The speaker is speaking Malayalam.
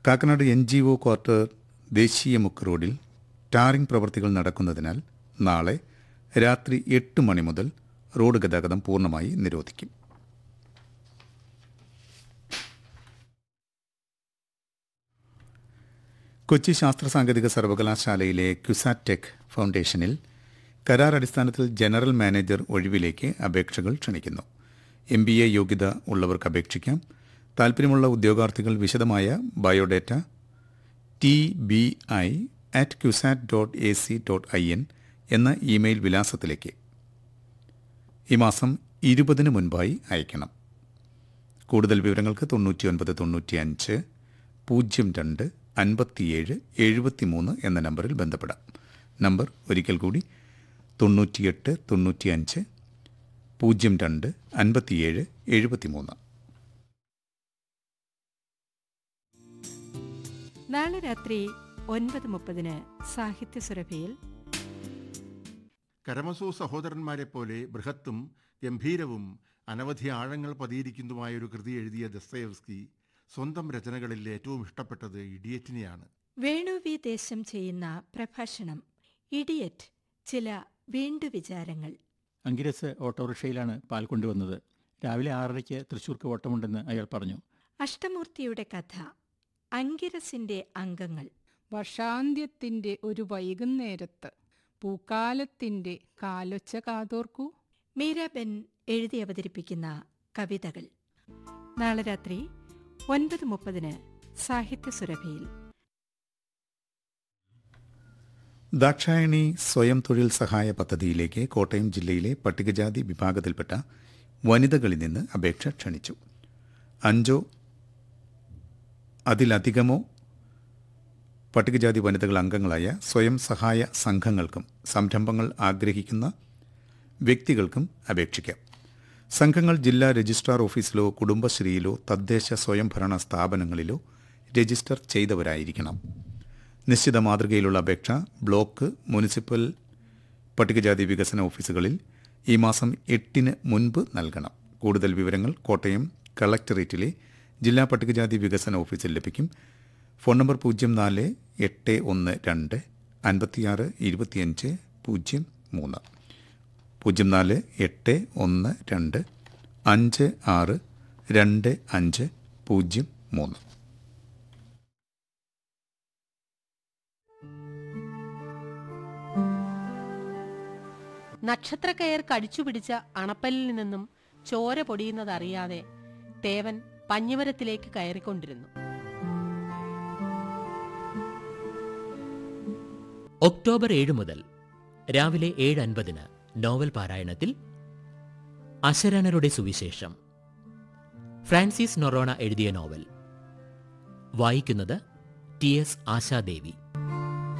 Kakkanad N G O quarter ദേശീയ മുക്ക് റോഡിൽ ടാറിംഗ് പ്രവൃത്തികൾ നടക്കുന്നതിനാൽ നാളെ രാത്രി എട്ട് മണി മുതൽ റോഡ് ഗതാഗതം പൂർണ്ണമായി നിരോധിക്കും കൊച്ചി ശാസ്ത്ര സാങ്കേതിക സർവകലാശാലയിലെ ക്യുസാറ്റെക് ഫൗണ്ടേഷനിൽ കരാർ അടിസ്ഥാനത്തിൽ ജനറൽ മാനേജർ ഒഴിവിലേക്ക് അപേക്ഷകൾ ക്ഷണിക്കുന്നു എം ബി എ യോഗ്യത ഉള്ളവർക്ക് അപേക്ഷിക്കാം താൽപ്പര്യമുള്ള ഉദ്യോഗാർത്ഥികൾ വിശദമായ biodata T B I at CUSAT dot A C dot I N എന്ന ഇമെയിൽ വിലാസത്തിലേക്ക് ഈ മാസം ഇരുപതിന് മുൻപായി അയക്കണം കൂടുതൽ വിവരങ്ങൾക്ക് തൊണ്ണൂറ്റിയൊൻപത് തൊണ്ണൂറ്റിയഞ്ച് പൂജ്യം രണ്ട് അൻപത്തിയേഴ് എഴുപത്തിമൂന്ന് എന്ന നമ്പറിൽ ബന്ധപ്പെടാം നമ്പർ ഒരിക്കൽ കൂടി തൊണ്ണൂറ്റിയെട്ട് തൊണ്ണൂറ്റിയഞ്ച് പൂജ്യം രണ്ട് അൻപത്തിയേഴ് എഴുപത്തിമൂന്ന് നാളെ രാത്രി ഒൻപത് മുപ്പതിന് സാഹിത്യ സുരഭിയിൽ കരമസൂ സഹോദരന്മാരെ പോലെ ബൃഹത്തും ഗംഭീരവും അനവധി ആഴങ്ങൾ പതിയിരിക്കുന്നതുമായ ഒരു കൃതി എഴുതിയ ദസ്തയവ്സ്കി സ്വന്തം രചനകളിൽ ഏറ്റവും ഇഷ്ടപ്പെട്ടത് ഇഡിയറ്റിനെയാണ് വേണു വി ദേശം ചെയ്യുന്ന പ്രഭാഷണം ഇഡിയറ്റ് ചില വീണ്ടു വിചാരങ്ങൾ അങ്കിരസ് ഓട്ടോറിക്ഷയിലാണ് പാൽ കൊണ്ടുവന്നത് രാവിലെ ആറരയ്ക്ക് തൃശ്ശൂർക്ക് ഓട്ടമുണ്ടെന്ന് അയാൾ പറഞ്ഞു അഷ്ടമൂർത്തിയുടെ കഥ അങ്കിരസിന്റെ അംഗങ്ങൾ വർഷാന്ത്യത്തിന്റെ ഒരു വൈകുന്നേരത്ത് പൂക്കാലത്തിന്റെ കാലൊച്ച കാതോർക്കൂ മീരാബെൻ എഴുതി അവതരിപ്പിക്കുന്ന കവിതകൾ നാളെ രാത്രി ഒൻപത് മുപ്പതിന് സാഹിത്യ സുരഭിയിൽ ദാക്ഷായണി സ്വയം തൊഴിൽ സഹായ പദ്ധതിയിലേക്ക് കോട്ടയം ജില്ലയിലെ പട്ടികജാതി വിഭാഗത്തിൽപ്പെട്ട വനിതകളിൽ നിന്ന് അപേക്ഷ ക്ഷണിച്ചു അഞ്ചോ അതിലധികമോ പട്ടികജാതി വനിതകൾ അംഗങ്ങളായ സ്വയം സഹായ സംഘങ്ങൾക്കും സംരംഭങ്ങൾ ആഗ്രഹിക്കുന്ന വ്യക്തികൾക്കും അപേക്ഷിക്കാം സംഘങ്ങൾ ജില്ലാ രജിസ്ട്രാർ ഓഫീസിലോ കുടുംബശ്രീയിലോ തദ്ദേശ സ്വയംഭരണ സ്ഥാപനങ്ങളിലോ രജിസ്റ്റർ ചെയ്തവരായിരിക്കണം നിശ്ചിത മാതൃകയിലുള്ള അപേക്ഷ ബ്ലോക്ക് മുനിസിപ്പൽ പട്ടികജാതി വികസന ഓഫീസുകളിൽ ഈ മാസം എട്ടിന് മുൻപ് നൽകണം കൂടുതൽ വിവരങ്ങൾ കോട്ടയം കളക്ടറേറ്റിലെ ജില്ലാ പട്ടികജാതി വികസന ഓഫീസിൽ ലഭിക്കും ഫോൺ നമ്പർ പൂജ്യം നാല് എട്ട് ഒന്ന് രണ്ട് അൻപത്തിയാറ് ഇരുപത്തിയഞ്ച് പൂജ്യം മൂന്ന് പൂജ്യം നാല് എട്ട് ഒന്ന് രണ്ട് അഞ്ച് ആറ് രണ്ട് അഞ്ച് പൂജ്യം മൂന്ന് നക്ഷത്രക്കയർ കടിച്ചുപിടിച്ച അണപ്പല്ലിൽ നിന്നും ചോര പൊടിയുന്നതറിയാതെ തേവൻ പഞ്ഞിമരത്തിലേക്ക് കയറിക്കൊണ്ടിരുന്നു ഒക്ടോബർ ഏഴ് മുതൽ രാവിലെ ഏഴ് അൻപതിന് നോവൽ പാരായണത്തിൽ അശരണരുടെ സുവിശേഷം ഫ്രാൻസിസ് നൊറോണ എഴുതിയ നോവൽ വായിക്കുന്നത് ടി എസ് ആശാദേവി